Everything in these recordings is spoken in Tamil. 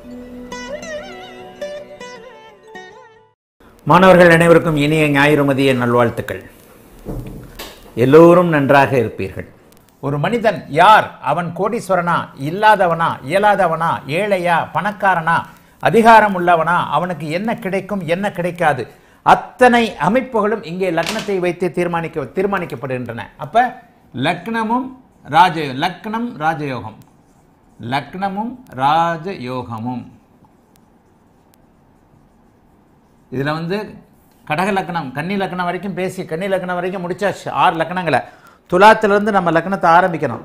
மாணவர்கள் அனைவருக்கும் இனிய ஞாயிறு மதிய நல்வாழ்த்துக்கள் எல்லோரும் நன்றாக இருப்பீர்கள் ஒரு மனிதன் யார் அவன் கோடீஸ்வரனா இல்லாதவனா இயலாதவனா ஏழையா பணக்காரனா அதிகாரம் உள்ளவனா அவனுக்கு என்ன கிடைக்கும் என்ன கிடைக்காது அத்தனை அமைப்புகளும் இங்கே லக்னத்தை வைத்து தீர்மானிக்க தீர்மானிக்கப்படுகின்றன அப்ப லக்னமும் ராஜ லக்னம் ராஜயோகம் லக்னமும் ராஜயோகமும் இதில் வந்து கடக லக்னம் கன்னி லக்னம் வரைக்கும் பேசி கன்னி லக்னம் வரைக்கும் முடிச்சாச்சு ஆறு லக்னங்களை துலாத்திலிருந்து நம்ம லக்னத்தை ஆரம்பிக்கணும்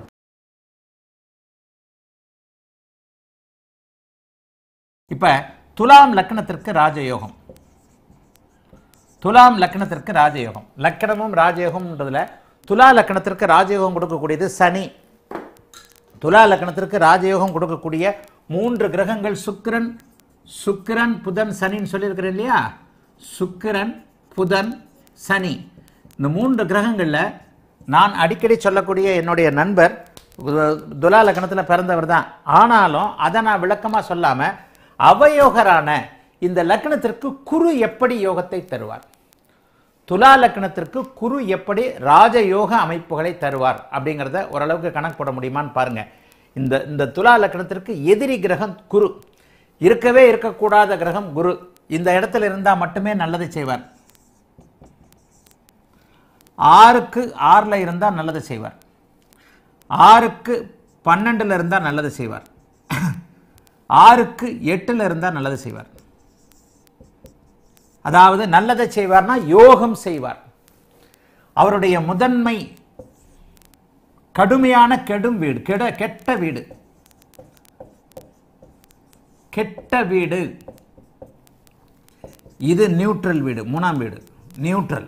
இப்ப துலாம் லக்னத்திற்கு ராஜயோகம் துலாம் லக்னத்திற்கு ராஜயோகம் லக்னமும் ராஜயோகம்ன்றதுல துலா லக்னத்திற்கு ராஜயோகம் கொடுக்கக்கூடியது சனி துலா லக்னத்திற்கு ராஜயோகம் கொடுக்கக்கூடிய மூன்று கிரகங்கள் சுக்கிரன் சுக்கிரன் புதன் சனின்னு சொல்லியிருக்கிறேன் இல்லையா சுக்கிரன் புதன் சனி இந்த மூன்று கிரகங்களில் நான் அடிக்கடி சொல்லக்கூடிய என்னுடைய நண்பர் து- துலா லக்னத்தில் பிறந்தவர் தான் ஆனாலும் அதை நான் விளக்கமாக சொல்லாமல் அவயோகரான இந்த லக்னத்திற்கு குரு எப்படி யோகத்தை தருவார் துலா லக்னத்திற்கு குரு எப்படி ராஜயோக அமைப்புகளை தருவார் அப்படிங்கிறத ஓரளவுக்கு கணக்கு போட முடியுமான்னு பாருங்க இந்த இந்த துலா லக்னத்திற்கு எதிரி கிரகம் குரு இருக்கவே இருக்கக்கூடாத கிரகம் குரு இந்த இடத்துல இருந்தால் மட்டுமே நல்லதை செய்வார் ஆறுக்கு ஆறில் இருந்தால் நல்லது செய்வார் ஆறுக்கு பன்னெண்டில் இருந்தால் நல்லது செய்வார் ஆறுக்கு எட்டில் இருந்தால் நல்லது செய்வார் அதாவது நல்லதை செய்வார்னா யோகம் செய்வார் அவருடைய முதன்மை கடுமையான கெடும் வீடு கெட கெட்ட வீடு கெட்ட வீடு இது நியூட்ரல் வீடு மூணாம் வீடு நியூட்ரல்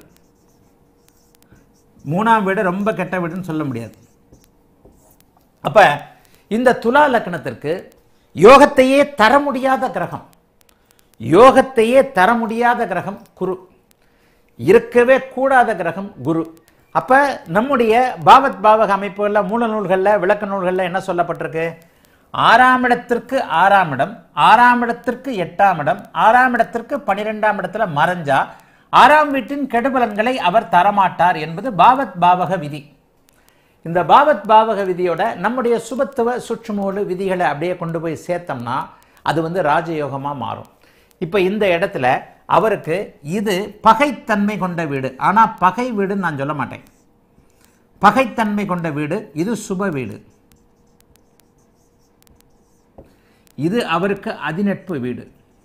மூணாம் வீடு ரொம்ப கெட்ட வீடுன்னு சொல்ல முடியாது அப்ப இந்த துலா லக்னத்திற்கு யோகத்தையே தர முடியாத கிரகம் யோகத்தையே தர முடியாத கிரகம் குரு இருக்கவே கூடாத கிரகம் குரு அப்ப நம்முடைய பாவத் பாவக அமைப்புகளில் மூல நூல்களில் விளக்க நூல்களில் என்ன சொல்லப்பட்டிருக்கு ஆறாம் இடத்திற்கு ஆறாம் இடம் ஆறாம் இடத்திற்கு எட்டாம் இடம் ஆறாம் இடத்திற்கு பனிரெண்டாம் இடத்துல மறைஞ்சா ஆறாம் வீட்டின் கெடுபலன்களை அவர் தரமாட்டார் என்பது பாவத் பாவக விதி இந்த பாவத் பாவக விதியோட நம்முடைய சுபத்துவ சுற்றுமூலு விதிகளை அப்படியே கொண்டு போய் சேர்த்தோம்னா அது வந்து ராஜயோகமா மாறும் இப்போ இந்த இடத்துல அவருக்கு இது பகைத்தன்மை கொண்ட வீடு ஆனா பகை வீடுன்னு நான் சொல்ல மாட்டேன் பகைத்தன்மை கொண்ட வீடு இது சுப வீடு இது அவருக்கு அதிநட்பு வீடு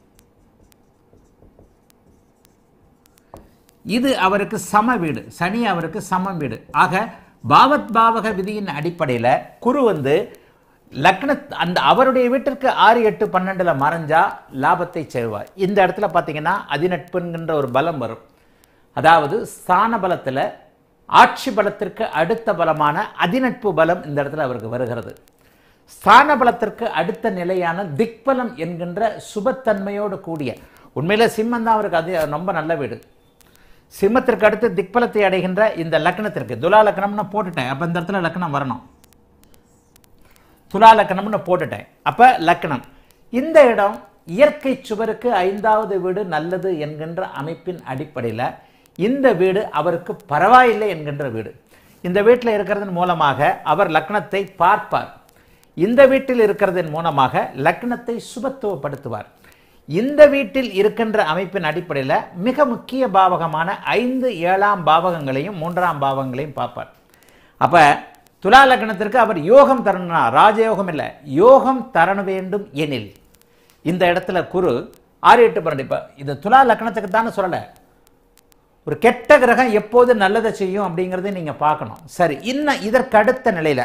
இது அவருக்கு சம வீடு சனி அவருக்கு சம வீடு ஆக பாவத் பாவக விதியின் அடிப்படையில் குரு வந்து லக்ன அந்த அவருடைய வீட்டிற்கு ஆறு எட்டு பன்னெண்டுல மறைஞ்சா லாபத்தை செய்வார் இந்த இடத்துல பார்த்தீங்கன்னா அதிநட்புங்கிற ஒரு பலம் வரும் அதாவது ஸ்தான பலத்தில் ஆட்சி பலத்திற்கு அடுத்த பலமான அதிநட்பு பலம் இந்த இடத்துல அவருக்கு வருகிறது ஸ்தான பலத்திற்கு அடுத்த நிலையான திக்பலம் என்கின்ற சுபத்தன்மையோடு கூடிய உண்மையில சிம்மம் தான் அவருக்கு அது ரொம்ப நல்ல வீடு சிம்மத்திற்கு அடுத்து திக்பலத்தை அடைகின்ற இந்த லக்னத்திற்கு துலா லக்னம்னு போட்டுட்டேன் அப்ப இந்த இடத்துல லக்னம் வரணும் துலா லக்னம்னு போட்டுட்டேன் அப்ப லக்னம் இந்த இடம் இயற்கை சுவருக்கு ஐந்தாவது வீடு நல்லது என்கின்ற அமைப்பின் அடிப்படையில் இந்த வீடு அவருக்கு பரவாயில்லை என்கின்ற வீடு இந்த வீட்டில் இருக்கிறதன் மூலமாக அவர் லக்னத்தை பார்ப்பார் இந்த வீட்டில் இருக்கிறதன் மூலமாக லக்னத்தை சுபத்துவப்படுத்துவார் இந்த வீட்டில் இருக்கின்ற அமைப்பின் அடிப்படையில் மிக முக்கிய பாவகமான ஐந்து ஏழாம் பாவகங்களையும் மூன்றாம் பாவகங்களையும் பார்ப்பார் அப்ப துலா லக்னத்திற்கு அவர் யோகம் தரணும்னா ராஜயோகம் இல்லை யோகம் தரணும் வேண்டும் எனில் இந்த இடத்துல குரு ஆறு எட்டு பன்னெண்டு இப்போ இது துலா லக்னத்துக்கு தானே சொல்லலை ஒரு கெட்ட கிரகம் எப்போது நல்லதை செய்யும் அப்படிங்கிறதை நீங்க பார்க்கணும் சரி இன்னும் இதற்கு அடுத்த நிலையில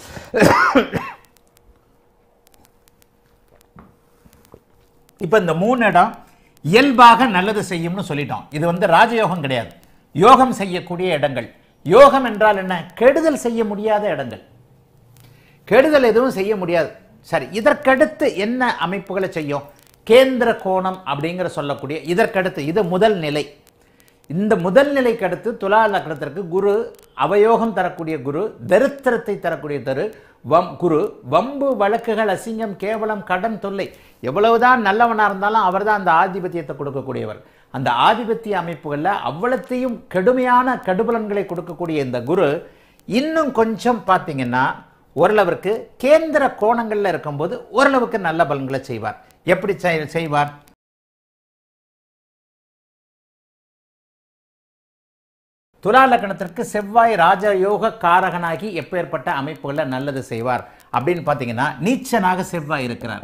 இப்போ இந்த மூணு இடம் இயல்பாக நல்லது செய்யும்னு சொல்லிட்டோம் இது வந்து ராஜயோகம் கிடையாது யோகம் செய்யக்கூடிய இடங்கள் யோகம் என்றால் என்ன கெடுதல் செய்ய முடியாத இடங்கள் கெடுதல் எதுவும் செய்ய முடியாது சரி இதற்கடுத்து என்ன அமைப்புகளை செய்யும் கேந்திர கோணம் அப்படிங்கிற சொல்லக்கூடிய இதற்கடுத்து இது முதல் நிலை இந்த முதல் நிலைக்கு அடுத்து துலா லக்னத்திற்கு குரு அவயோகம் தரக்கூடிய குரு தரித்திரத்தை தரக்கூடிய தரு வம் குரு வம்பு வழக்குகள் அசிங்கம் கேவலம் கடன் தொல்லை எவ்வளவுதான் நல்லவனா இருந்தாலும் அவர்தான் அந்த ஆதிபத்தியத்தை கொடுக்கக்கூடியவர் அந்த ஆதிபத்திய அமைப்புகளில் அவ்வளத்தையும் கடுமையான கடுபலன்களை கொடுக்கக்கூடிய இந்த குரு இன்னும் கொஞ்சம் பார்த்தீங்கன்னா ஓரளவிற்கு கேந்திர கோணங்களில் இருக்கும்போது ஓரளவுக்கு நல்ல பலன்களை செய்வார் எப்படி செய்- செய்வார் துலா லக்னத்திற்கு செவ்வாய் ராஜயோக காரகனாகி எப்பேற்பட்ட அமைப்புகளில் நல்லது செய்வார் அப்படின்னு பார்த்தீங்கன்னா நீச்சனாக செவ்வாய் இருக்கிறார்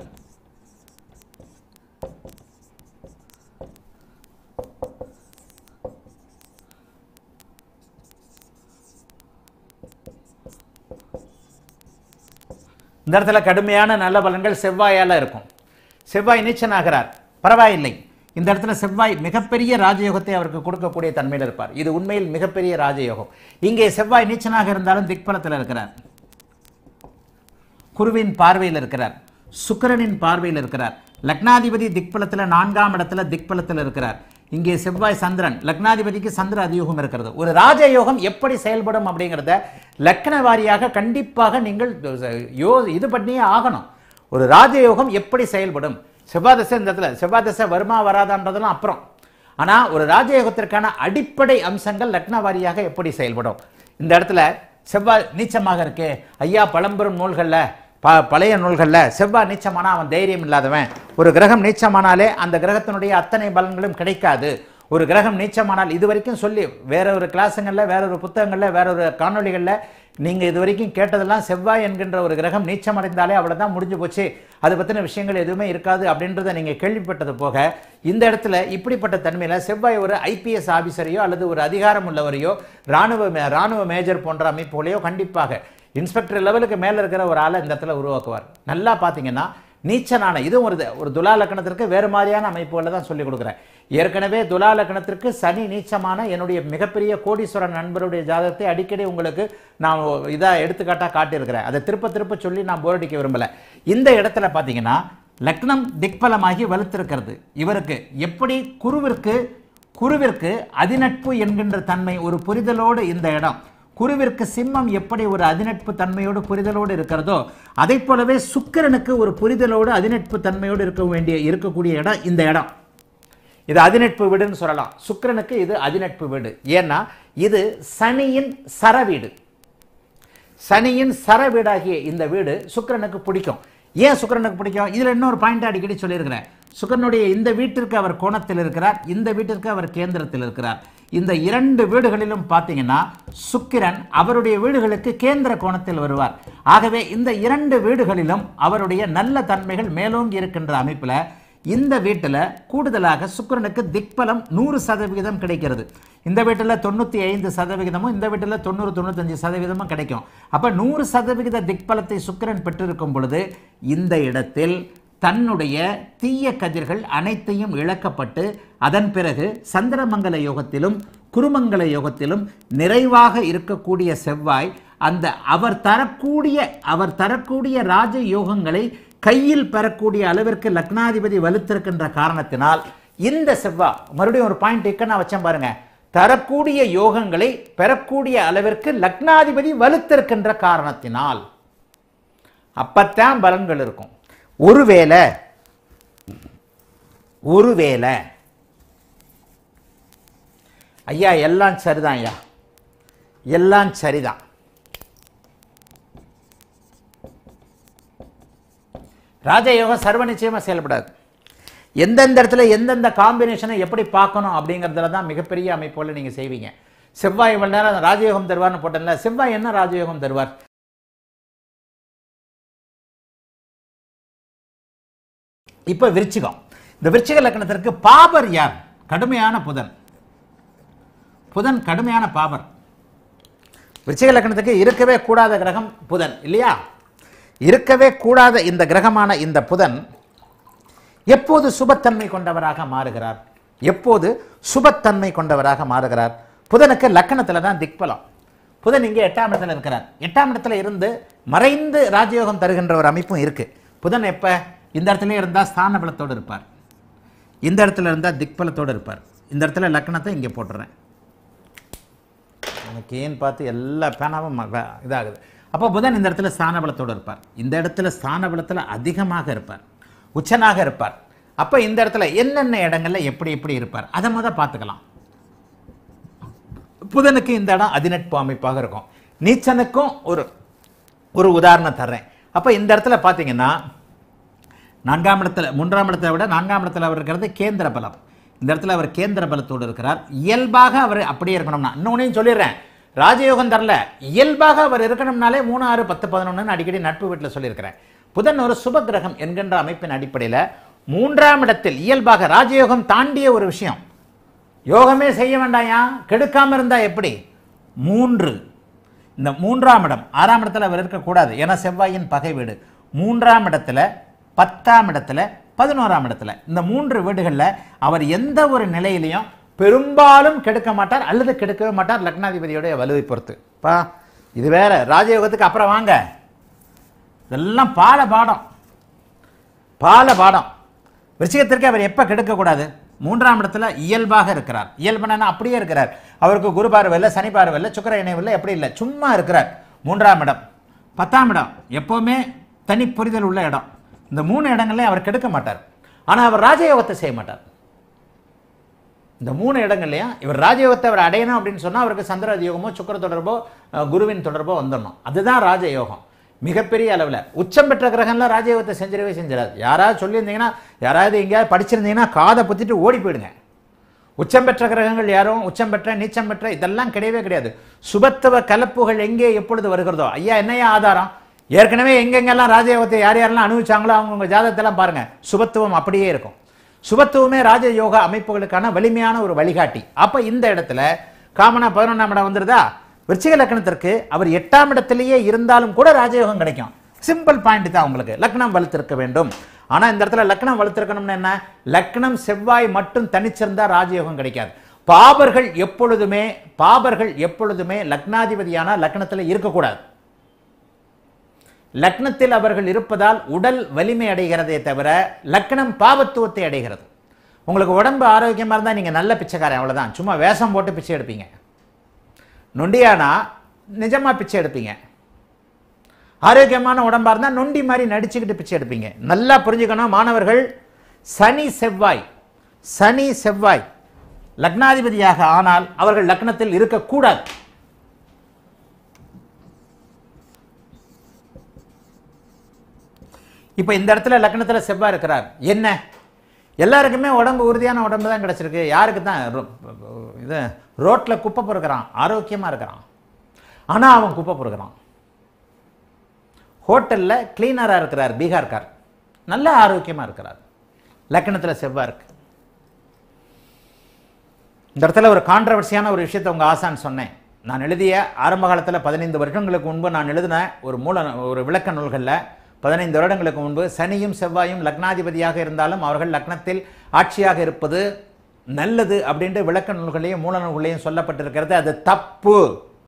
இந்த இடத்துல கடுமையான நல்ல பலன்கள் செவ்வாயால இருக்கும் செவ்வாய் நீச்சனாகிறார் பரவாயில்லை இந்த இடத்துல செவ்வாய் மிகப்பெரிய ராஜயோகத்தை அவருக்கு கொடுக்கக்கூடிய தன்மையில் இருப்பார் இது உண்மையில் மிகப்பெரிய ராஜயோகம் இங்கே செவ்வாய் நீச்சனாக இருந்தாலும் திக்பலத்தில் இருக்கிறார் குருவின் பார்வையில் இருக்கிறார் சுக்கிரனின் பார்வையில் இருக்கிறார் லக்னாதிபதி திக்பலத்தில் நான்காம் இடத்துல திக்பலத்தில் இருக்கிறார் இங்கே செவ்வாய் சந்திரன் லக்னாதிபதிக்கு சந்திர அதியோகம் இருக்கிறது ஒரு ராஜயோகம் எப்படி செயல்படும் அப்படிங்கிறத லக்ன வாரியாக கண்டிப்பாக நீங்கள் யோ இது பண்ணியே ஆகணும் ஒரு ராஜயோகம் எப்படி செயல்படும் செவ்வாய் தசை இந்த இடத்துல செவ்வாய் தசை வருமா வராதான்றதெல்லாம் அப்புறம் ஆனால் ஒரு ராஜயோகத்திற்கான அடிப்படை அம்சங்கள் லக்ன வாரியாக எப்படி செயல்படும் இந்த இடத்துல செவ்வாய் நீச்சமாக இருக்கே ஐயா பழம்பெரும் நூல்களில் ப பழைய நூல்களில் செவ்வாய் நீச்சமானா அவன் தைரியம் இல்லாதவன் ஒரு கிரகம் நீச்சமானாலே அந்த கிரகத்தினுடைய அத்தனை பலன்களும் கிடைக்காது ஒரு கிரகம் நீச்சமானால் இது வரைக்கும் சொல்லி வேற ஒரு கிளாஸுங்களில் வேற ஒரு புத்தகங்களில் வேற ஒரு காணொளிகளில் நீங்கள் இது வரைக்கும் கேட்டதெல்லாம் செவ்வாய் என்கின்ற ஒரு கிரகம் நீச்சம் அடைந்தாலே அவ்வளோதான் முடிஞ்சு போச்சு அதை பற்றின விஷயங்கள் எதுவுமே இருக்காது அப்படின்றத நீங்கள் கேள்விப்பட்டது போக இந்த இடத்துல இப்படிப்பட்ட தன்மையில் செவ்வாய் ஒரு ஐபிஎஸ் ஆபீசரையோ அல்லது ஒரு அதிகாரம் உள்ளவரையோ ராணுவ மே- ராணுவ மேஜர் போன்ற அமைப்புகளையோ கண்டிப்பாக இன்ஸ்பெக்டர் லெவலுக்கு மேலே இருக்கிற ஒரு ஆளை இந்த இடத்துல உருவாக்குவார் நல்லா பார்த்தீங்கன்னா நீச்சனான இதுவும் ஒரு ஒரு துலா லக்கணத்திற்கு வேறு மாதிரியான அமைப்புகளை தான் சொல்லிக் கொடுக்குறேன் ஏற்கனவே துலா லக்கணத்திற்கு சனி நீச்சமான என்னுடைய மிகப்பெரிய கோடீஸ்வரன் நண்பருடைய ஜாதகத்தை அடிக்கடி உங்களுக்கு நான் இதாக எடுத்துக்காட்டாக காட்டியிருக்கிறேன் அதை திருப்ப திருப்ப சொல்லி நான் போர் அடிக்க விரும்பலை இந்த இடத்துல பார்த்தீங்கன்னா லக்னம் திக்பலமாகி வலுத்திருக்கிறது இவருக்கு எப்படி குருவிற்கு குருவிற்கு அதிநட்பு என்கின்ற தன்மை ஒரு புரிதலோடு இந்த இடம் குருவிற்கு சிம்மம் எப்படி ஒரு அதிநட்பு தன்மையோடு புரிதலோடு இருக்கிறதோ அதை போலவே சுக்கிரனுக்கு ஒரு புரிதலோடு அதிநட்பு தன்மையோடு இருக்க வேண்டிய இருக்கக்கூடிய இடம் இந்த இடம் இது அதிநட்பு வீடுன்னு சொல்லலாம் சுக்கிரனுக்கு இது அதிநட்பு வீடு ஏன்னா இது சனியின் சர வீடு சனியின் சர வீடாகிய இந்த வீடு சுக்கிரனுக்கு பிடிக்கும் ஏன் சுக்கிரனுக்கு பிடிக்கும் இதில் இன்னொரு பாயிண்ட் அடிக்கடி சொல்லியிருக்கிறேன் சுக்கிரனுடைய இந்த வீட்டிற்கு அவர் கோணத்தில் இருக்கிறார் இந்த வீட்டிற்கு அவர் கேந்திரத்தில் இருக்கிறார் இந்த இரண்டு வீடுகளிலும் பார்த்தீங்கன்னா சுக்கிரன் அவருடைய வீடுகளுக்கு கேந்திர கோணத்தில் வருவார் ஆகவே இந்த இரண்டு வீடுகளிலும் அவருடைய நல்ல தன்மைகள் மேலோங்கி இருக்கின்ற அமைப்பில் இந்த வீட்டில் கூடுதலாக சுக்கிரனுக்கு திக்பலம் நூறு சதவிகிதம் கிடைக்கிறது இந்த வீட்டில் தொண்ணூற்றி ஐந்து சதவிகிதமும் இந்த வீட்டில் தொண்ணூறு தொண்ணூத்தஞ்சு சதவீதமும் கிடைக்கும் அப்போ நூறு சதவிகித திக்பலத்தை சுக்கிரன் பெற்றிருக்கும் பொழுது இந்த இடத்தில் தன்னுடைய தீய கதிர்கள் அனைத்தையும் இழக்கப்பட்டு அதன் பிறகு சந்திரமங்கல யோகத்திலும் குருமங்கல யோகத்திலும் நிறைவாக இருக்கக்கூடிய செவ்வாய் அந்த அவர் தரக்கூடிய அவர் தரக்கூடிய ராஜ யோகங்களை கையில் பெறக்கூடிய அளவிற்கு லக்னாதிபதி வலுத்திருக்கின்ற காரணத்தினால் இந்த செவ்வாய் மறுபடியும் ஒரு பாயிண்ட் இக்க நான் வச்சேன் பாருங்க தரக்கூடிய யோகங்களை பெறக்கூடிய அளவிற்கு லக்னாதிபதி வலுத்திருக்கின்ற காரணத்தினால் அப்பத்தான் பலன்கள் இருக்கும் ஒருவேளை ஒருவேளை ஐயா எல்லாம் சரிதான் ஐயா எல்லாம் சரிதான் ராஜயோகம் சர்வ நிச்சயமா செயல்படாது எந்தெந்த இடத்துல எந்தெந்த காம்பினேஷனை எப்படி பார்க்கணும் அப்படிங்கிறதுல தான் மிகப்பெரிய அமைப்புகளை நீங்க செய்வீங்க செவ்வாய் இவ்வளவு நேரம் ராஜயோகம் தருவார்னு போட்டேன்ல செவ்வாய் என்ன ராஜயோகம் தருவார் இப்ப விருச்சிகம் இந்த விருச்சிக லக்னத்திற்கு பாபர் யார் கடுமையான புதன் புதன் கடுமையான பாபர் விருச்சிக லக்னத்துக்கு இருக்கவே கூடாத கிரகம் புதன் இல்லையா இருக்கவே கூடாத இந்த கிரகமான இந்த புதன் எப்போது சுபத்தன்மை கொண்டவராக மாறுகிறார் எப்போது சுபத்தன்மை கொண்டவராக மாறுகிறார் புதனுக்கு லக்கணத்துல தான் திக்பலம் புதன் இங்கே எட்டாம் இடத்துல இருக்கிறார் எட்டாம் இடத்துல இருந்து மறைந்து ராஜயோகம் தருகின்ற ஒரு அமைப்பும் இருக்கு புதன் எப்ப இந்த இடத்துல இருந்தால் ஸ்தான பலத்தோடு இருப்பார் இந்த இடத்துல இருந்தால் திக்பலத்தோடு இருப்பார் இந்த இடத்துல லக்னத்தை இங்கே போட்டுறேன் எனக்கு ஏன்னு பார்த்து எல்லா பேனாவும் ம- வ- இதாகுது அப்போ புதன் இந்த இடத்துல ஸ்தான பலத்தோடு இருப்பார் இந்த இடத்துல ஸ்தான பலத்தில் அதிகமாக இருப்பார் உச்சனாக இருப்பார் அப்போ இந்த இடத்துல என்னென்ன இடங்கள்ல எப்படி எப்படி இருப்பார் அதை முத பார்த்துக்கலாம் புதனுக்கு இந்த இடம் அதிநட்பு அமைப்பாக இருக்கும் நீச்சனுக்கும் ஒரு ஒரு உதாரணம் தர்றேன் அப்போ இந்த இடத்துல பார்த்தீங்கன்னா நான்காம் இடத்துல மூன்றாம் இடத்தை விட நான்காம் இடத்துல அவர் இருக்கிறது கேந்திர பலம் இந்த இடத்துல அவர் கேந்திர பலத்தோடு இருக்கிறார் இயல்பாக அவர் அப்படியே இருக்கணும்னா இன்னொன்னையும் சொல்லிடுறேன் ராஜயோகம் தரல இயல்பாக அவர் இருக்கணும்னாலே மூணு ஆறு பத்து பதினொன்றுன்னு அடிக்கடி நட்பு வீட்டில் சொல்லியிருக்கிறேன் புதன் ஒரு சுப கிரகம் என்கின்ற அமைப்பின் அடிப்படையில் மூன்றாம் இடத்தில் இயல்பாக ராஜயோகம் தாண்டிய ஒரு விஷயம் யோகமே செய்ய வேண்டாயா கெடுக்காம இருந்தா எப்படி மூன்று இந்த மூன்றாம் இடம் ஆறாம் இடத்துல அவர் இருக்கக்கூடாது ஏன்னா செவ்வாயின் பகை வீடு மூன்றாம் இடத்துல பத்தாம் இடத்துல பதினோராம் இடத்துல இந்த மூன்று வீடுகளில் அவர் எந்த ஒரு நிலையிலையும் பெரும்பாலும் கெடுக்க மாட்டார் அல்லது கெடுக்கவே மாட்டார் லக்னாதிபதியோடைய வலுவை பொறுத்து பா இது வேற ராஜயோகத்துக்கு அப்புறம் வாங்க இதெல்லாம் பால பாடம் பால பாடம் விருச்சிகத்திற்கு அவர் எப்போ கெடுக்கக்கூடாது மூன்றாம் இடத்துல இயல்பாக இருக்கிறார் இயல்புனா அப்படியே இருக்கிறார் அவருக்கு குரு பார்வை இல்லை சனி பார்வை இல்லை சுக்கர இணைவு இல்லை எப்படி இல்லை சும்மா இருக்கிறார் மூன்றாம் இடம் பத்தாம் இடம் எப்போவுமே தனி புரிதல் உள்ள இடம் இந்த மூணு இடங்கள்லையும் அவர் கெடுக்க மாட்டார் ஆனால் அவர் ராஜயோகத்தை செய்ய மாட்டார் இந்த மூணு இடங்கள்லையும் இவர் ராஜயோகத்தை அவர் அடையணும் அப்படின்னு சொன்னால் அவருக்கு சந்திர யோகமோ சுக்கர தொடர்போ அஹ், குருவின் தொடர்போ வந்துடணும் அதுதான் ராஜயோகம் மிகப்பெரிய அளவில் உச்சம் பெற்ற கிரகம்லாம் ராஜயோகத்தை செஞ்சிடவே செஞ்சிடாது யாராவது சொல்லியிருந்தீங்கன்னா யாராவது எங்கேயாவது படிச்சிருந்தீங்கன்னா காதை புத்திட்டு ஓடி போயிடுங்க உச்சம் பெற்ற கிரகங்கள் யாரும் உச்சம் பெற்ற நீச்சம் பெற்ற இதெல்லாம் கிடையவே கிடையாது சுபத்துவ கலப்புகள் எங்கே எப்பொழுது வருகிறதோ ஐயா என்னையா ஆதாரம் ஏற்கனவே எங்கெங்கெல்லாம் ராஜயோகத்தை யார் யாரெல்லாம் அனுபவிச்சாங்களோ அவங்கவுங்க ஜாதகத்தெல்லாம் பாருங்க சுபத்துவம் அப்படியே இருக்கும் சுபத்துவமே ராஜயோக அமைப்புகளுக்கான வலிமையான ஒரு வழிகாட்டி அப்ப இந்த இடத்துல காமனா பதினொன்றாம் இடம் வந்துருதா விருச்சிக லக்னத்திற்கு அவர் எட்டாம் இடத்திலேயே இருந்தாலும் கூட ராஜயோகம் கிடைக்கும் சிம்பிள் பாயிண்ட் தான் உங்களுக்கு லக்னம் வலுத்திருக்க வேண்டும் ஆனா இந்த இடத்துல லக்னம் வலுத்திருக்கணும்னு என்ன லக்னம் செவ்வாய் மட்டும் தனிச்சிருந்தா ராஜயோகம் கிடைக்காது பாபர்கள் எப்பொழுதுமே பாபர்கள் எப்பொழுதுமே லக்னாதிபதியான லக்னத்தில் இருக்கக்கூடாது லக்னத்தில் அவர்கள் இருப்பதால் உடல் வலிமை அடைகிறதே தவிர லக்னம் பாவத்துவத்தை அடைகிறது உங்களுக்கு உடம்பு ஆரோக்கியமாக இருந்தால் நீங்கள் நல்ல பிச்சைக்காரன் அவ்வளவுதான் சும்மா வேஷம் போட்டு பிச்சை எடுப்பீங்க நொண்டியானா நிஜமா பிச்சை எடுப்பீங்க ஆரோக்கியமான உடம்பா இருந்தால் நொண்டி மாதிரி நடிச்சுக்கிட்டு பிச்சை எடுப்பீங்க நல்லா புரிஞ்சுக்கணும் மாணவர்கள் சனி செவ்வாய் சனி செவ்வாய் லக்னாதிபதியாக ஆனால் அவர்கள் லக்னத்தில் இருக்கக்கூடாது இப்போ இந்த இடத்துல லக்னத்துல செவ்வாய் இருக்கிறார் என்ன எல்லாருக்குமே உடம்பு உறுதியான உடம்பு தான் கிடச்சிருக்கு யாருக்கு தான் ரோ- இது ரோட்டில் குப்பை பொறுக்கிறான் ஆரோக்கியமாக இருக்கிறான் ஆனால் அவன் குப்பை பொறுக்கிறான் ஹோட்டலில் கிளீனராக இருக்கிறார் பீகார்கார் நல்ல ஆரோக்கியமாக இருக்கிறார் லக்னத்தில் செவ்வாய் இருக்கு இந்த இடத்துல ஒரு கான்ட்ரவர்சியான ஒரு விஷயத்தை உங்கள் ஆசான் சொன்னேன் நான் எழுதிய ஆரம்ப காலத்தில் பதினைந்து வருடங்களுக்கு முன்பு நான் எழுதின ஒரு மூல ஒரு விளக்க நூல்களில் பதினைந்து வருடங்களுக்கு முன்பு சனியும் செவ்வாயும் லக்னாதிபதியாக இருந்தாலும் அவர்கள் லக்னத்தில் ஆட்சியாக இருப்பது நல்லது அப்படின்ட்டு விளக்க நூல்களையும் மூல நூல்களையும் சொல்லப்பட்டிருக்கிறது அது தப்பு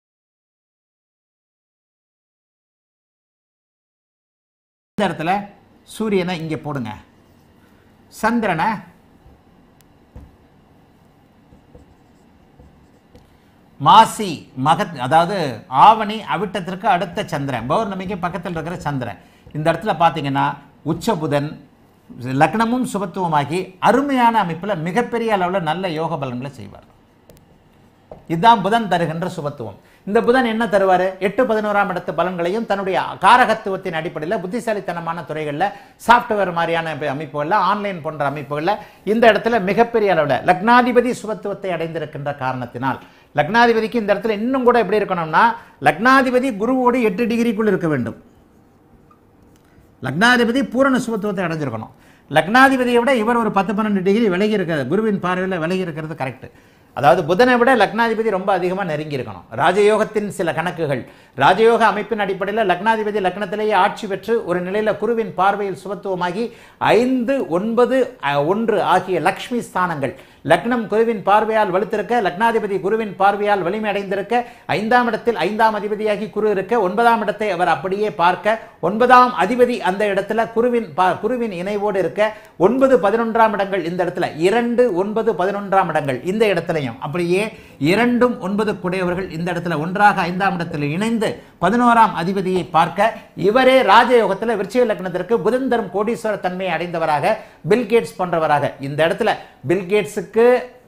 இந்த இடத்துல சூரியனை இங்கே போடுங்க சந்திரனை மாசி மகத் அதாவது ஆவணி அவிட்டத்திற்கு அடுத்த சந்திரன் பௌர்ணமிக்கு பக்கத்தில் இருக்கிற சந்திரன் இந்த இடத்துல பார்த்தீங்கன்னா உச்ச புதன் லக்னமும் சுபத்துவமாகி அருமையான அமைப்பில் மிகப்பெரிய அளவில் நல்ல யோக பலன்களை செய்வார் இதுதான் புதன் தருகின்ற சுபத்துவம் இந்த புதன் என்ன தருவார் எட்டு பதினோராம் இடத்து பலன்களையும் தன்னுடைய காரகத்துவத்தின் அடிப்படையில் புத்திசாலித்தனமான துறைகளில் சாஃப்ட்வேர் மாதிரியான அமைப்பு- அமைப்புகளில் ஆன்லைன் போன்ற அமைப்புகளில் இந்த இடத்துல மிகப்பெரிய அளவில் லக்னாதிபதி சுபத்துவத்தை அடைந்திருக்கின்ற காரணத்தினால் லக்னாதிபதிக்கு இந்த இடத்துல இன்னும் கூட எப்படி இருக்கணும்னா லக்னாதிபதி குருவோடு எட்டு டிகிரிக்குள் இருக்க வேண்டும் லக்னாதிபதி பூரண சுபத்துவத்தை அடைஞ்சிருக்கணும் லக்னாதிபதியை விட இவர் ஒரு பத்து பன்னெண்டு டிகிரி விலகி இருக்கிறது குருவின் பார்வையில் விலகி இருக்கிறது கரெக்ட் அதாவது புதனை விட லக்னாதிபதி ரொம்ப அதிகமாக நெருங்கி இருக்கணும் ராஜயோகத்தின் சில கணக்குகள் ராஜயோக அமைப்பின் அடிப்படையில் லக்னாதிபதி லக்னத்திலேயே ஆட்சி பெற்று ஒரு நிலையில் குருவின் பார்வையில் சுபத்துவமாகி ஐந்து ஒன்பது அஹ், ஒன்று ஆகிய லக்ஷ்மி ஸ்தானங்கள் லக்னம் குருவின் பார்வையால் வலுத்திருக்க லக்னாதிபதி குருவின் பார்வையால் வலிமை அடைந்திருக்க ஐந்தாம் இடத்தில் ஐந்தாம் அதிபதியாகி குரு இருக்க ஒன்பதாம் இடத்தை அவர் அப்படியே பார்க்க ஒன்பதாம் அதிபதி அந்த இடத்துல குருவின் பா- குருவின் இணைவோடு இருக்க ஒன்பது பதினொன்றாம் இடங்கள் இந்த இடத்துல இரண்டு ஒன்பது பதினொன்றாம் இடங்கள் இந்த இடத்துலையும் அப்படியே இரண்டும் ஒன்பது குடையவர்கள் இந்த இடத்துல ஒன்றாக ஐந்தாம் இடத்தில் இணைந்து பதினோராம் அதிபதியை பார்க்க இவரே ராஜயோகத்தில் விருச்சிக லக்னத்திற்கு புதன் தரும் கோடீஸ்வர தன்மையை அடைந்தவராக பில் கேட்ஸ் போன்றவராக இந்த இடத்துல பில் கேட்ஸுக்கு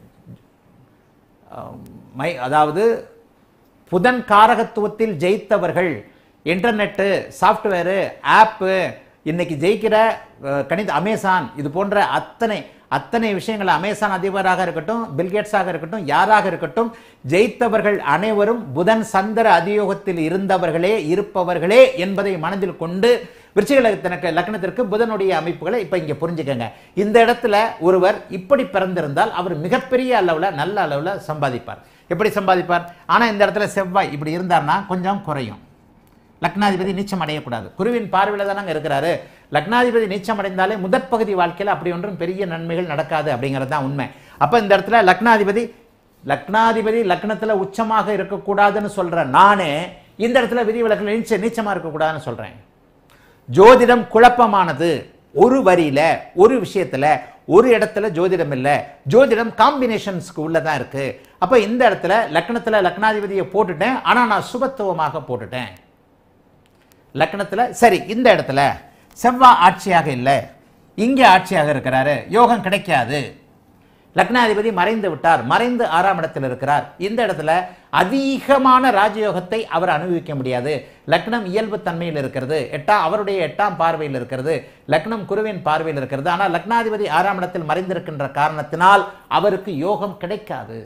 அஹ், மை அதாவது புதன் காரகத்துவத்தில் ஜெயித்தவர்கள் இன்டர்நெட்டு சாஃப்ட்வேரு ஆப்பு இன்னைக்கு ஜெயிக்கிற அஹ், கணித அமேசான் இது போன்ற அத்தனை அத்தனை விஷயங்கள் அமேசான் அதிபராக இருக்கட்டும் பில்கேட்ஸாக இருக்கட்டும் யாராக இருக்கட்டும் ஜெயித்தவர்கள் அனைவரும் புதன் சந்திர அதியோகத்தில் இருந்தவர்களே இருப்பவர்களே என்பதை மனதில் கொண்டு விருச்சிக லக்னத்திற்கு லக்னத்திற்கு புதனுடைய அமைப்புகளை இப்போ இங்கே புரிஞ்சுக்கங்க இந்த இடத்துல ஒருவர் இப்படி பிறந்திருந்தால் அவர் மிகப்பெரிய அளவில் நல்ல அளவில் சம்பாதிப்பார் எப்படி சம்பாதிப்பார் ஆனால் இந்த இடத்துல செவ்வாய் இப்படி இருந்தார்னா கொஞ்சம் குறையும் லக்னாதிபதி நீச்சம் அடையக்கூடாது குருவின் பார்வையில் தானங்க இருக்கிறாரு லக்னாதிபதி நீச்சம் அடைந்தாலே முதற் பகுதி வாழ்க்கையில் அப்படி ஒன்றும் பெரிய நன்மைகள் நடக்காது அப்படிங்கிறது தான் உண்மை அப்போ இந்த இடத்துல லக்னாதிபதி லக்னாதிபதி லக்னத்தில் உச்சமாக இருக்கக்கூடாதுன்னு சொல்ற நானே இந்த இடத்துல விதிவிலக்கில் நீச்ச நீச்சமாக இருக்கக்கூடாதுன்னு சொல்கிறேன் ஜோதிடம் குழப்பமானது ஒரு வரியில ஒரு விஷயத்துல ஒரு இடத்துல ஜோதிடம் இல்லை ஜோதிடம் காம்பினேஷன்ஸ்க்கு உள்ளதான் இருக்கு அப்ப இந்த இடத்துல லக்னத்துல லக்னாதிபதியை போட்டுட்டேன் ஆனா நான் சுபத்துவமாக போட்டுட்டேன் லக்னத்துல சரி இந்த இடத்துல செவ்வாய் ஆட்சியாக இல்லை இங்கே ஆட்சியாக இருக்கிறாரு யோகம் கிடைக்காது லக்னாதிபதி மறைந்து விட்டார் மறைந்து ஆறாம் இடத்தில் இருக்கிறார் இந்த இடத்துல அதிகமான ராஜயோகத்தை அவர் அனுபவிக்க முடியாது லக்னம் இயல்பு தன்மையில் இருக்கிறது எட்டாம் அவருடைய எட்டாம் பார்வையில் இருக்கிறது லக்னம் குருவின் பார்வையில் இருக்கிறது ஆனால் லக்னாதிபதி ஆறாம் இடத்தில் மறைந்திருக்கின்ற காரணத்தினால் அவருக்கு யோகம் கிடைக்காது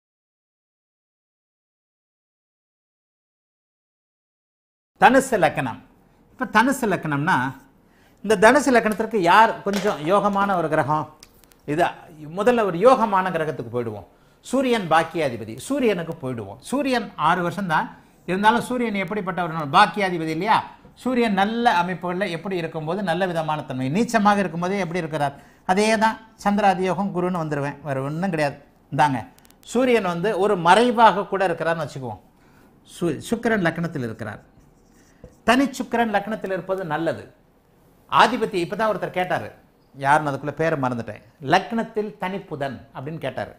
தனுசு லக்கணம் இப்போ தனுசு லக்கணம்னா இந்த தனுசு லக்கணத்திற்கு யார் கொஞ்சம் யோகமான ஒரு கிரகம் இது முதல்ல ஒரு யோகமான கிரகத்துக்கு போயிடுவோம் சூரியன் பாக்கியாதிபதி சூரியனுக்கு போயிடுவோம் சூரியன் ஆறு வருஷம் தான் இருந்தாலும் சூரியன் எப்படிப்பட்ட ஒரு பாக்கியாதிபதி இல்லையா சூரியன் நல்ல அமைப்புகளில் எப்படி இருக்கும்போது நல்ல விதமான தன்மை நீச்சமாக இருக்கும்போதே எப்படி இருக்கிறார் அதே தான் சந்திராதியோகம் குருன்னு வந்துடுவேன் வேறு ஒன்றும் கிடையாது இந்தாங்க சூரியன் வந்து ஒரு மறைவாக கூட இருக்கிறார்னு வச்சுக்குவோம் சு சுக்கிரன் லக்னத்தில் இருக்கிறார் தனி சுக்கிரன் லக்னத்தில் இருப்பது நல்லது ஆதிபத்தி இப்பதான் ஒருத்தர் கேட்டாரு யாருன்னு அதுக்குள்ள பேரை மறந்துட்டேன் லக்னத்தில் தனிப்புதன் அப்படின்னு கேட்டாரு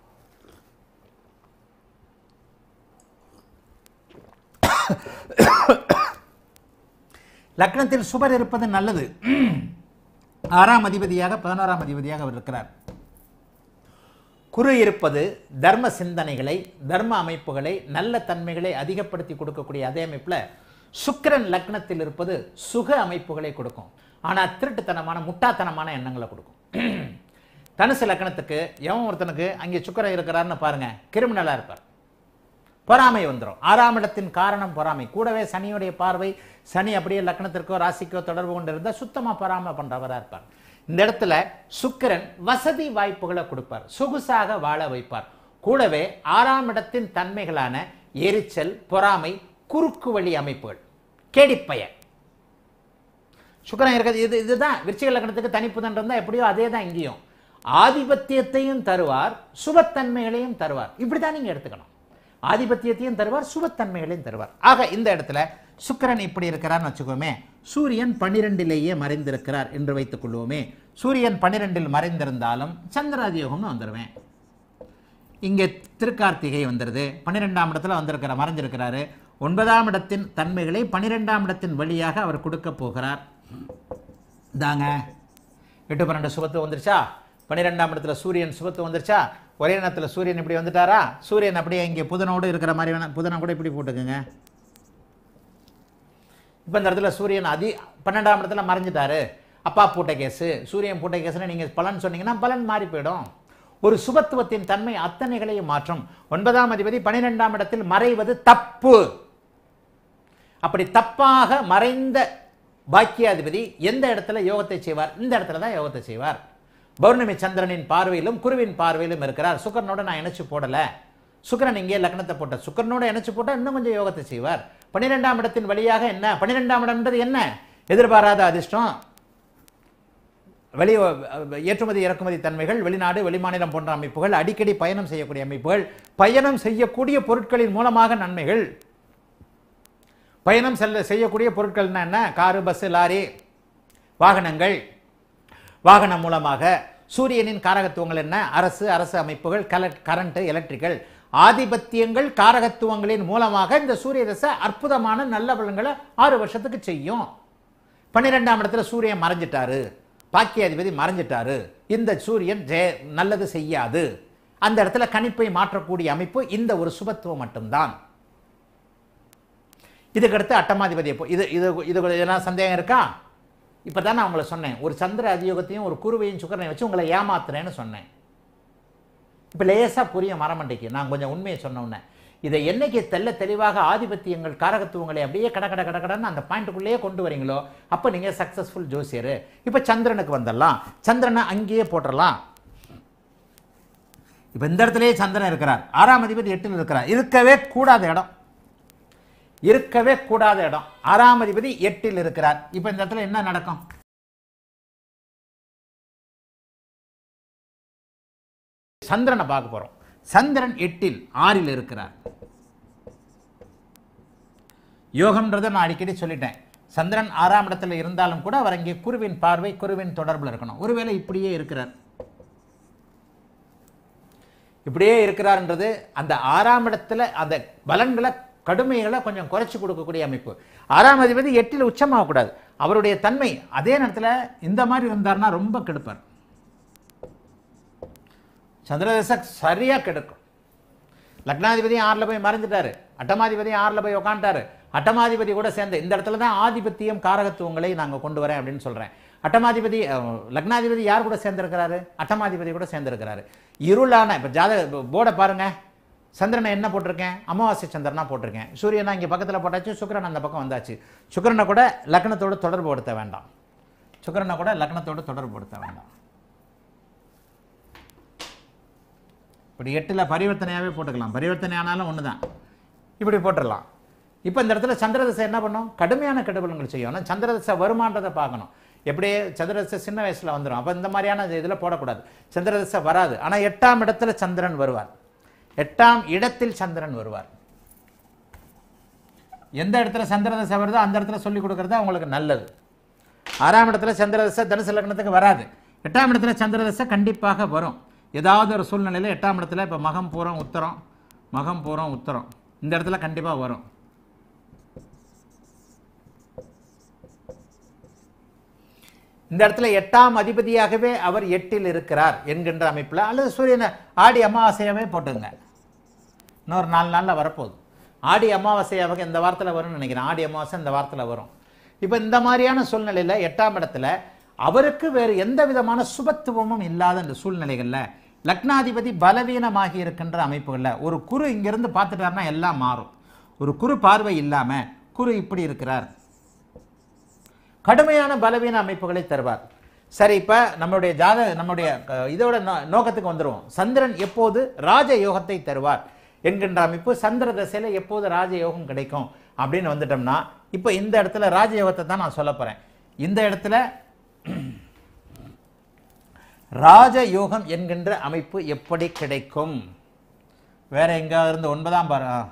லக்னத்தில் சுபர் இருப்பது நல்லது ஆறாம் அதிபதியாக பதினோராம் அதிபதியாக அவர் இருக்கிறார் குரு இருப்பது தர்ம சிந்தனைகளை தர்ம அமைப்புகளை நல்ல தன்மைகளை அதிகப்படுத்தி கொடுக்கக்கூடிய அதே அமைப்பில் சுக்கிரன் லக்னத்தில் இருப்பது சுக அமைப்புகளை கொடுக்கும் ஆனால் திருட்டுத்தனமான முட்டாத்தனமான எண்ணங்களை கொடுக்கும் தனுசு லக்னத்துக்கு எவன் ஒருத்தனுக்கு அங்கே சுக்கிரன் இருக்கிறாருன்னு பாருங்க கிரிமினலாக இருப்பார் பொறாமை வந்துடும் ஆறாம் இடத்தின் காரணம் பொறாமை கூடவே சனியுடைய பார்வை சனி அப்படியே லக்னத்திற்கோ ராசிக்கோ தொடர்பு கொண்டு இருந்தால் சுத்தமாக பொறாமை பண்ணுறவராக இருப்பார் இந்த இடத்துல சுக்கிரன் வசதி வாய்ப்புகளை கொடுப்பார் சொகுசாக வாழ வைப்பார் கூடவே ஆறாம் இடத்தின் தன்மைகளான எரிச்சல் பொறாமை குறுக்கு வழி அமைப்புகள் கேடிப்பய சுக்கிரன் இருக்கிறது இது இதுதான் விருச்சிக லக்னத்துக்கு தனிப்புதன் இருந்தால் எப்படியோ அதே தான் இங்கேயும் ஆதிபத்தியத்தையும் தருவார் சுபத்தன்மைகளையும் தருவார் இப்படி தான் நீங்கள் எடுத்துக்கணும் ஆதிபத்தியத்தையும் தருவார் சுபத்தன்மைகளையும் தருவார் ஆக இந்த இடத்துல சுக்கிரன் இப்படி இருக்கிறார்னு வச்சுக்கோமே சூரியன் பன்னிரெண்டிலேயே மறைந்திருக்கிறார் என்று வைத்துக் கொள்வோமே சூரியன் பன்னிரெண்டில் மறைந்திருந்தாலும் சந்திராதியோகம்னு வந்துடுவேன் இங்கே திருக்கார்த்திகை வந்துடுது பன்னிரெண்டாம் இடத்துல வந்திருக்கிற மறைஞ்சிருக்கிறாரு ஒன்பதாம் இடத்தின் தன்மைகளை பன்னிரெண்டாம் இடத்தின் வழியாக அவர் கொடுக்க போகிறார் தாங்க எட்டு பன்னெண்டு சுபத்து வந்துருச்சா பன்னிரெண்டாம் இடத்துல சூரியன் சுபத்து வந்துருச்சா ஒரே நேரத்தில் சூரியன் இப்படி வந்துட்டாரா சூரியன் அப்படியே இங்கே புதனோடு இருக்கிற மாதிரி வேணா புதனை கூட இப்படி போட்டுக்குங்க இப்போ இந்த இடத்துல சூரியன் அதி பன்னெண்டாம் இடத்துல மறைஞ்சிட்டாரு அப்பா பூட்ட கேஸு சூரியன் பூட்ட கேஸ்னு நீங்கள் பலன் சொன்னீங்கன்னா பலன் மாறி போயிடும் ஒரு சுபத்துவத்தின் தன்மை அத்தனைகளையும் மாற்றும் ஒன்பதாம் அதிபதி பன்னிரெண்டாம் இடத்தில் மறைவது தப்பு அப்படி தப்பாக மறைந்த பாக்கியாதிபதி எந்த இடத்துல யோகத்தை செய்வார் இந்த இடத்துல தான் யோகத்தை செய்வார் பௌர்ணமி சந்திரனின் பார்வையிலும் குருவின் பார்வையிலும் இருக்கிறார் சுக்கரனோட நான் இணைச்சு போடல சுக்கிரன் இங்கே லக்னத்தை போட்ட சுக்கரனோட இணைச்சு போட்டால் இன்னும் கொஞ்சம் யோகத்தை செய்வார் பன்னிரெண்டாம் இடத்தின் வழியாக என்ன பன்னிரெண்டாம் இடம்ன்றது என்ன எதிர்பாராத அதிர்ஷ்டம் வெளி ஏற்றுமதி இறக்குமதி தன்மைகள் வெளிநாடு வெளிமாநிலம் போன்ற அமைப்புகள் அடிக்கடி பயணம் செய்யக்கூடிய அமைப்புகள் பயணம் செய்யக்கூடிய பொருட்களின் மூலமாக நன்மைகள் பயணம் செல்ல செய்யக்கூடிய பொருட்கள்னா என்ன காரு பஸ் லாரி வாகனங்கள் வாகனம் மூலமாக சூரியனின் காரகத்துவங்கள் என்ன அரசு அரசு அமைப்புகள் கல கரண்ட் எலக்ட்ரிக்கல் ஆதிபத்தியங்கள் காரகத்துவங்களின் மூலமாக இந்த சூரிய தசை அற்புதமான நல்ல பலன்களை ஆறு வருஷத்துக்கு செய்யும் பன்னிரெண்டாம் இடத்துல சூரியன் மறைஞ்சிட்டாரு பாக்கியாதிபதி மறைஞ்சிட்டாரு இந்த சூரியன் ஜெய நல்லது செய்யாது அந்த இடத்துல கணிப்பை மாற்றக்கூடிய அமைப்பு இந்த ஒரு சுபத்துவம் மட்டும்தான் இதுக்கடுத்து அட்டமாதிபதி எப்போ இது இது இது இதெல்லாம் சந்தேகம் இருக்கா இப்போ தான் நான் உங்களை சொன்னேன் ஒரு சந்திர அதியோகத்தையும் ஒரு குருவையும் சுக்கரனை வச்சு உங்களை ஏமாத்துறேன்னு சொன்னேன் இப்போ லேசாக புரியும் மரமண்டைக்கு நான் கொஞ்சம் உண்மையை சொன்ன உடனே இதை என்னைக்கு தெல்ல தெளிவாக ஆதிபத்தியங்கள் காரகத்துவங்களை அப்படியே கட கட கட கடன்னு அந்த பாயிண்ட்டுக்குள்ளேயே கொண்டு வரீங்களோ அப்போ நீங்கள் சக்ஸஸ்ஃபுல் ஜோசியர் இப்போ சந்திரனுக்கு வந்துடலாம் சந்திரனை அங்கேயே போட்டுடலாம் இப்போ இந்த இடத்துலயே சந்திரன் இருக்கிறார் ஆறாம் அதிபதி எட்டில் இருக்கிறார் இருக்கவே கூடாத இடம் இருக்கவே கூடாத இடம் ஆறாம் அதிபதி எட்டில் இருக்கிறார் இப்போ இந்த இடத்துல என்ன நடக்கும் சந்திரனை பார்க்க போறோம் சந்திரன் எட்டில் ஆறில் இருக்கிறார் யோகம்ன்றதை நான் அடிக்கடி சொல்லிட்டேன் சந்திரன் ஆறாம் இடத்துல இருந்தாலும் கூட அவர் இங்கே குருவின் பார்வை குருவின் தொடர்பில் இருக்கணும் ஒருவேளை இப்படியே இருக்கிறார் இப்படியே இருக்கிறார்ன்றது அந்த ஆறாம் இடத்துல அந்த பலன்களை கடுமைகளை கொஞ்சம் குறைச்சி கொடுக்கக்கூடிய அமைப்பு ஆறாம் அதிபதி எட்டில் உச்சமாகக்கூடாது அவருடைய தன்மை அதே நேரத்தில் இந்த மாதிரி இருந்தார்னா ரொம்ப கெடுப்பார் சந்திரதசை சரியா கெடுக்கும் லக்னாதிபதி ஆறில் போய் மறைஞ்சிட்டாரு அட்டமாதிபதி ஆறில் போய் உக்காண்டாரு அட்டமாதிபதி கூட சேர்ந்து இந்த இடத்துல தான் ஆதிபத்தியம் காரகத்துவங்களை நாங்கள் கொண்டு வரேன் அப்படின்னு சொல்கிறேன் அட்டமாதிபதி அஹ், லக்னாதிபதி யார் கூட சேர்ந்திருக்கிறாரு அட்டமாதிபதி கூட சேர்ந்திருக்கிறாரு இருளான இப்போ ஜாத போர்டை பாருங்க சந்திரனை என்ன போட்டிருக்கேன் அமாவாசை சந்திரனா போட்டிருக்கேன் சூரியனா இங்கே பக்கத்தில் போட்டாச்சு சுக்கிரன் அந்த பக்கம் வந்தாச்சு சுக்கிரனை கூட லக்னத்தோடு தொடர்பு படுத்த வேண்டாம் சுக்கிரனை கூட லக்னத்தோடு தொடர்பு படுத்த வேண்டாம் இப்படி எட்டில் பரிவர்த்தனையாகவே போட்டுக்கலாம் பரிவர்த்தனை ஆனாலும் ஒன்று தான் இப்படி போட்டுடலாம் இப்போ இந்த இடத்துல சந்திரதசை என்ன பண்ணும் கடுமையான கெடுபலங்கள் செய்யும் ஆனால் சந்திரதசை வருமானதை பார்க்கணும் எப்படியே சந்திரதசை சின்ன வயசில் வந்துடும் அப்போ இந்த மாதிரியான இதில் போடக்கூடாது சந்திரதசை வராது ஆனால் எட்டாம் இடத்துல சந்திரன் வருவார் எட்டாம் இடத்தில் சந்திரன் வருவார் எந்த இடத்துல சந்திரதசை வருதோ அந்த இடத்துல சொல்லி கொடுக்கறது உங்களுக்கு நல்லது ஆறாம் இடத்துல சந்திரதசை தனுசு லக்னத்துக்கு வராது எட்டாம் இடத்துல சந்திரதசை கண்டிப்பாக வரும் ஏதாவது ஒரு சூழ்நிலையில் எட்டாம் இடத்துல இப்போ மகம் பூரம் உத்தரம் மகம் பூரம் உத்தரம் இந்த இடத்துல கண்டிப்பாக வரும் இந்த இடத்துல எட்டாம் அதிபதியாகவே அவர் எட்டில் இருக்கிறார் என்கின்ற அமைப்பில் அல்லது சூரியனை ஆடி அமாவாசையாகவே போட்டுங்க இன்னொரு நாலு நாளில் வரப்போகுது ஆடி அமாவாசையாக இந்த வாரத்தில் வரும்னு நினைக்கிறேன் ஆடி அமாவாசை இந்த வாரத்தில் வரும் இப்போ இந்த மாதிரியான சூழ்நிலையில் எட்டாம் இடத்துல அவருக்கு வேறு எந்த விதமான சுபத்துவமும் இல்லாத இந்த சூழ்நிலைகளில் லக்னாதிபதி பலவீனமாகி இருக்கின்ற அமைப்புகளில் ஒரு குரு இங்கிருந்து பார்த்துட்டாருன்னா எல்லாம் மாறும் ஒரு குரு பார்வை இல்லாமல் குரு இப்படி இருக்கிறார் கடுமையான பலவீன அமைப்புகளை தருவார் சரி இப்போ நம்மளுடைய ஜாத நம்முடைய அஹ், இதோட நோ- நோக்கத்துக்கு வந்துருவோம் சந்திரன் எப்போது ராஜ யோகத்தை தருவார் என்கின்ற அமைப்பு சந்திர தசையில எப்போது ராஜ யோகம் கிடைக்கும் அப்படின்னு வந்துட்டோம்னா இப்போ இந்த இடத்துல ராஜயோகத்தை தான் நான் சொல்ல போறேன் இந்த இடத்துல ராஜயோகம் என்கின்ற அமைப்பு எப்படி கிடைக்கும் வேற எங்க இருந்து ஒன்பதாம் பாரு ஆ.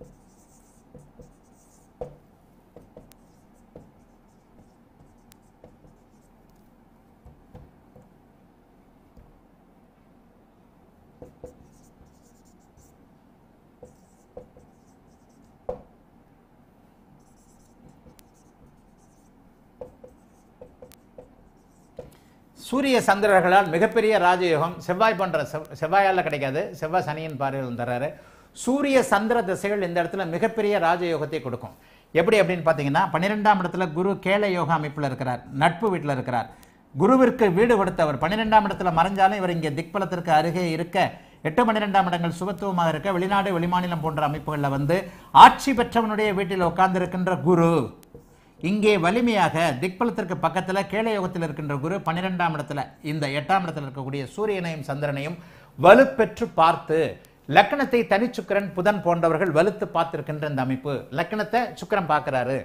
சூரிய சந்திரர்களால் மிகப்பெரிய ராஜயோகம் செவ்வாய் போன்ற செவ் செவ்வாயால் கிடைக்காது செவ்வாய் சனியின் பார்வையில் தர்றாரு சூரிய சந்திர திசைகள் இந்த இடத்துல மிகப்பெரிய ராஜயோகத்தை கொடுக்கும் எப்படி அப்படின்னு பார்த்தீங்கன்னா பன்னிரெண்டாம் இடத்துல குரு கேல யோக அமைப்பில் இருக்கிறார் நட்பு வீட்டில் இருக்கிறார் குருவிற்கு வீடு கொடுத்தவர் பன்னிரெண்டாம் இடத்துல மறைஞ்சாலும் இவர் இங்கே திக்பலத்திற்கு அருகே இருக்க எட்டு பன்னிரெண்டாம் இடங்கள் சுபத்துவமாக இருக்க வெளிநாடு வெளிமாநிலம் போன்ற அமைப்புகளில் வந்து ஆட்சி பெற்றவனுடைய வீட்டில் உட்கார்ந்திருக்கின்ற குரு இங்கே வலிமையாக திக்பலத்திற்கு பக்கத்தில் கேளயோகத்தில் இருக்கின்ற குரு பன்னிரெண்டாம் இடத்துல இந்த எட்டாம் இடத்துல இருக்கக்கூடிய சூரியனையும் சந்திரனையும் வலுப்பெற்று பார்த்து லக்னத்தை தனி சுக்கிரன் புதன் போன்றவர்கள் வலுத்து பார்த்திருக்கின்ற இந்த அமைப்பு லக்னத்தை சுக்கிரன் பார்க்கிறாரு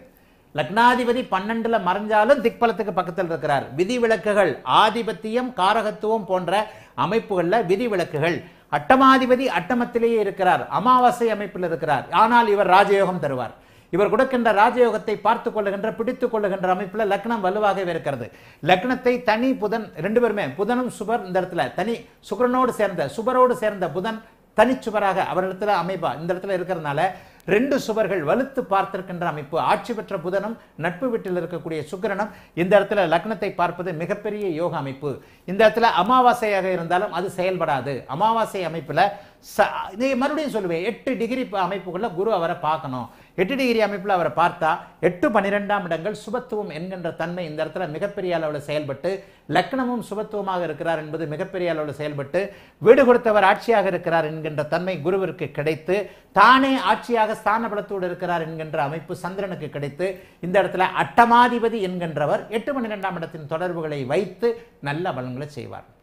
லக்னாதிபதி பன்னெண்டுல மறைஞ்சாலும் திக்பலத்துக்கு பக்கத்தில் இருக்கிறார் விதிவிலக்குகள் ஆதிபத்தியம் காரகத்துவம் போன்ற அமைப்புகள்ல விதிவிலக்குகள் அட்டமாதிபதி அட்டமத்திலேயே இருக்கிறார் அமாவாசை அமைப்பில் இருக்கிறார் ஆனால் இவர் ராஜயோகம் தருவார் இவர் கொடுக்கின்ற ராஜயோகத்தை பார்த்து கொள்ளுகின்ற பிடித்துக் கொள்ளுகின்ற அமைப்பில் லக்னம் வலுவாகவே இருக்கிறது லக்னத்தை தனி புதன் ரெண்டு பேருமே புதனும் சுபர் இந்த இடத்துல தனி சுக்கிரனோடு சேர்ந்த சுபரோடு சேர்ந்த புதன் தனிச்சுவராக அவரிடத்துல அமைப்பா இந்த இடத்துல இருக்கிறதுனால ரெண்டு சுவர்கள் வலுத்து பார்த்திருக்கின்ற அமைப்பு ஆட்சி பெற்ற புதனும் நட்பு வீட்டில் இருக்கக்கூடிய சுக்கிரனும் இந்த இடத்துல லக்னத்தை பார்ப்பது மிகப்பெரிய யோக அமைப்பு இந்த இடத்துல அமாவாசையாக இருந்தாலும் அது செயல்படாது அமாவாசை அமைப்புல ச- இது மறுபடியும் சொல்லுவேன் எட்டு டிகிரி அமைப்புக்குள்ள குரு அவரை பார்க்கணும் எட்டு டிகிரி அமைப்பில் அவரை பார்த்தா எட்டு பன்னிரெண்டாம் இடங்கள் சுபத்துவம் என்கின்ற தன்மை இந்த இடத்துல மிகப்பெரிய அளவில் செயல்பட்டு லக்னமும் சுபத்துவமாக இருக்கிறார் என்பது மிகப்பெரிய அளவில் செயல்பட்டு வீடு கொடுத்தவர் ஆட்சியாக இருக்கிறார் என்கின்ற தன்மை குருவிற்கு கிடைத்து தானே ஆட்சியாக ஸ்தான பலத்தோடு இருக்கிறார் என்கின்ற அமைப்பு சந்திரனுக்கு கிடைத்து இந்த இடத்துல அட்டமாதிபதி என்கின்றவர் எட்டு பன்னிரெண்டாம் இடத்தின் தொடர்புகளை வைத்து நல்ல பலன்களை செய்வார்